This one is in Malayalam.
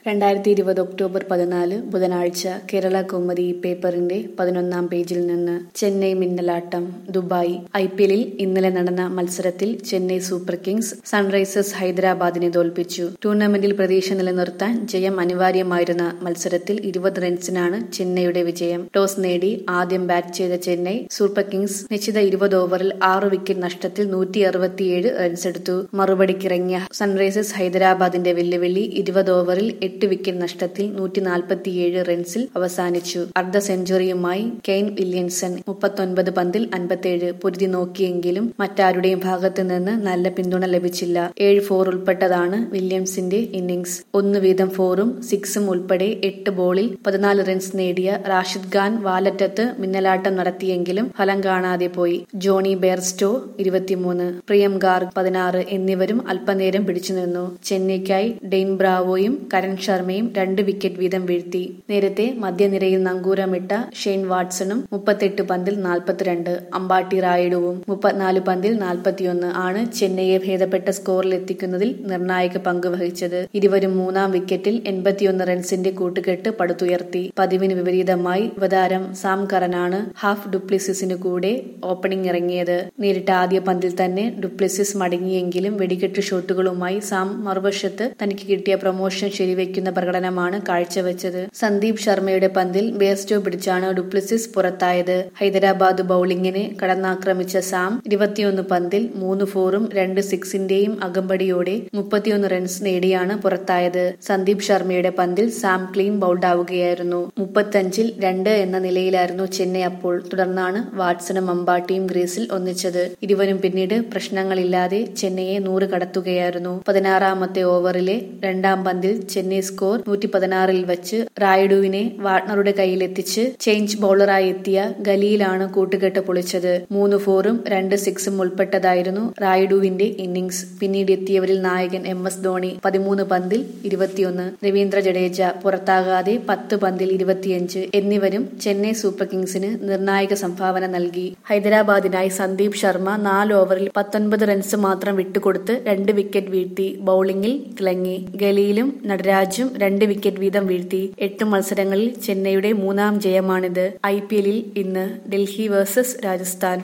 രണ്ടായിരത്തി ഇരുപത് ഒക്ടോബർ പതിനാല് ബുധനാഴ്ച കേരള കൗമുദി പേപ്പറിന്റെ പതിനൊന്നാം പേജിൽ നിന്ന് ചെന്നൈ മിന്നലാട്ടം ദുബായ് ഐ പി എല്ലിൽ ഇന്നലെ നടന്ന മത്സരത്തിൽ ചെന്നൈ സൂപ്പർ കിങ്സ് സൺറൈസേഴ്സ് ഹൈദരാബാദിനെ തോൽപ്പിച്ചു ടൂർണമെന്റിൽ പ്രതീക്ഷ നിലനിർത്താൻ ജയം അനിവാര്യമായിരുന്ന മത്സരത്തിൽ ഇരുപത് റൺസിനാണ് ചെന്നൈയുടെ വിജയം ടോസ് നേടി ആദ്യം ബാറ്റ് ചെയ്ത ചെന്നൈ സൂപ്പർ കിങ്സ് നിശ്ചിത ഇരുപത് ഓവറിൽ ആറ് വിക്കറ്റ് നഷ്ടത്തിൽ നൂറ്റി അറുപത്തിയേഴ് റൺസെടുത്തു മറുപടിക്കിറങ്ങിയ സൺറൈസേഴ്സ് ഹൈദരാബാദിന്റെ വെല്ലുവിളി ഇരുപത് ഓവറിൽ എട്ട് വിക്കറ്റ് നഷ്ടത്തിൽ നൂറ്റി നാൽപ്പത്തിയേഴ് റൺസിൽ അവസാനിച്ചു അർദ്ധ സെഞ്ചുറിയുമായി കെയ്ൻ വില്യംസൺ മുപ്പത്തൊൻപത് പന്തിൽ അൻപത്തിയേഴ് പൊരുതി നോക്കിയെങ്കിലും മറ്റാരുടെയും ഭാഗത്തു നിന്ന് നല്ല പിന്തുണ ലഭിച്ചില്ല ഏഴ് ഫോർ ഉൾപ്പെട്ടതാണ് വില്യംസിന്റെ ഇന്നിംഗ്സ് ഒന്ന് വീതം ഫോറും സിക്സും ഉൾപ്പെടെ എട്ട് ബോളിൽ പതിനാല് റൺസ് നേടിയ റാഷിദ് ഖാൻ വാലറ്റത്ത് മിന്നലാട്ടം നടത്തിയെങ്കിലും ഫലം കാണാതെ പോയി ജോണി ബെയർസ്റ്റോ ഇരുപത്തിമൂന്ന് പ്രിയം ഗാർഗ് പതിനാറ് എന്നിവരും അല്പനേരം പിടിച്ചുനിന്നു ചെന്നൈക്കായി ഡെയിൻ ബ്രാവോയും കരൺ ശർമ്മയും രണ്ട് വിക്കറ്റ് വീതം വീഴ്ത്തി നേരത്തെ മധ്യനിരയിൽ നങ്കൂരമിട്ട ഷെയ്ൻ വാട്സണും മുപ്പത്തെട്ട് പന്തിൽ നാൽപ്പത്തിരണ്ട് അമ്പാട്ടി റായിഡുവും മുപ്പത്തിനാല് പന്തിൽ നാൽപ്പത്തിയൊന്ന് ആണ് ചെന്നൈയെ ഭേദപ്പെട്ട സ്കോറിൽ എത്തിക്കുന്നതിൽ നിർണായക പങ്ക് വഹിച്ചത് ഇരുവരും മൂന്നാം വിക്കറ്റിൽ എൺപത്തിയൊന്ന് റൺസിന്റെ കൂട്ടുകെട്ട് പടുത്തുയർത്തി പതിവിന് വിപരീതമായി യുവതാരം സാം കറനാണ് ഹാഫ് ഡുപ്ലിസിസിന് കൂടെ ഓപ്പണിംഗ് ഇറങ്ങിയത് നേരിട്ട ആദ്യ പന്തിൽ തന്നെ ഡുപ്ലിസിസ് മടങ്ങിയെങ്കിലും വെടിക്കെട്ട് ഷോട്ടുകളുമായി സാം മറുവശത്ത് തനിക്ക് കിട്ടിയ പ്രൊമോഷൻ ശരിവെക്കുന്ന പ്രകടനമാണ് കാഴ്ചവെച്ചത് സന്ദീപ് ശർമ്മയുടെ പന്തിൽ ബേസ്റ്റോ പിടിച്ചാണ് ഡുപ്ലിസിസ് പുറത്തായത് ഹൈദരാബാദ് ബൌളിംഗിനെ കടന്നാക്രമിച്ച സാം ഇരുപത്തിയൊന്ന് പന്തിൽ മൂന്ന് ഫോറും രണ്ട് സിക്സിന്റെയും അകമ്പടിയോടെ മുപ്പത്തിയൊന്ന് റൺസ് നേടിയാണ് പുറത്തായത് സന്ദീപ് ശർമ്മയുടെ പന്തിൽ സാം ക്ലീൻ ബൌൾഡാവുകയായിരുന്നു മുപ്പത്തഞ്ചിൽ രണ്ട് എന്ന നിലയിലായിരുന്നു ചെന്നൈ അപ്പോൾ തുടർന്നാണ് വാട്സണും അമ്പാട്ടിയും ഗ്രീസിൽ ഒന്നിച്ചത് ഇരുവരും പിന്നീട് പ്രശ്നങ്ങളില്ലാതെ ചെന്നൈയെ നൂറ് കടത്തുകയായിരുന്നു പതിനാറാമത്തെ ഓവറിലെ രണ്ടാം പന്തിൽ ചെന്നൈ സ്കോർ നൂറ്റി പതിനാറിൽ വെച്ച് റായിഡുവിനെ വാട്ണറുടെ കയ്യിലെത്തിച്ച് ചേഞ്ച് ബൌളറായി എത്തിയ ഗലിയിലാണ് കൂട്ടുകെട്ട് പൊളിച്ചത് മൂന്ന് ഫോറും രണ്ട് സിക്സും ഉൾപ്പെട്ടതായിരുന്നു റായിഡുവിന്റെ ഇന്നിംഗ്സ് പിന്നീട് എത്തിയവരിൽ നായകൻ എം എസ് ധോണി പതിമൂന്ന് പന്തിൽ ഇരുപത്തിയൊന്ന് രവീന്ദ്ര ജഡേജ പുറത്താകാതെ പത്ത് പന്തിൽ ഇരുപത്തിയഞ്ച് എന്നിവരും ചെന്നൈ സൂപ്പർ കിങ്സിന് നിർണായക സംഭാവന നൽകി ഹൈദരാബാദിനായി സന്ദീപ് ശർമ്മ നാല് ഓവറിൽ പത്തൊൻപത് റൺസ് മാത്രം വിട്ടുകൊടുത്ത് രണ്ട് വിക്കറ്റ് വീഴ്ത്തി ബൌളിംഗിൽ തിളങ്ങി ഗലിയിലും നടരാജും രണ്ട് വിക്കറ്റ് വീതം വീഴ്ത്തി എട്ട് മത്സരങ്ങളിൽ ചെന്നൈയുടെ മൂന്നാം ജയമാണിത് ഐ പി എല്ലിൽ ഇന്ന് ഡൽഹി വേഴ്സസ് രാജസ്ഥാൻ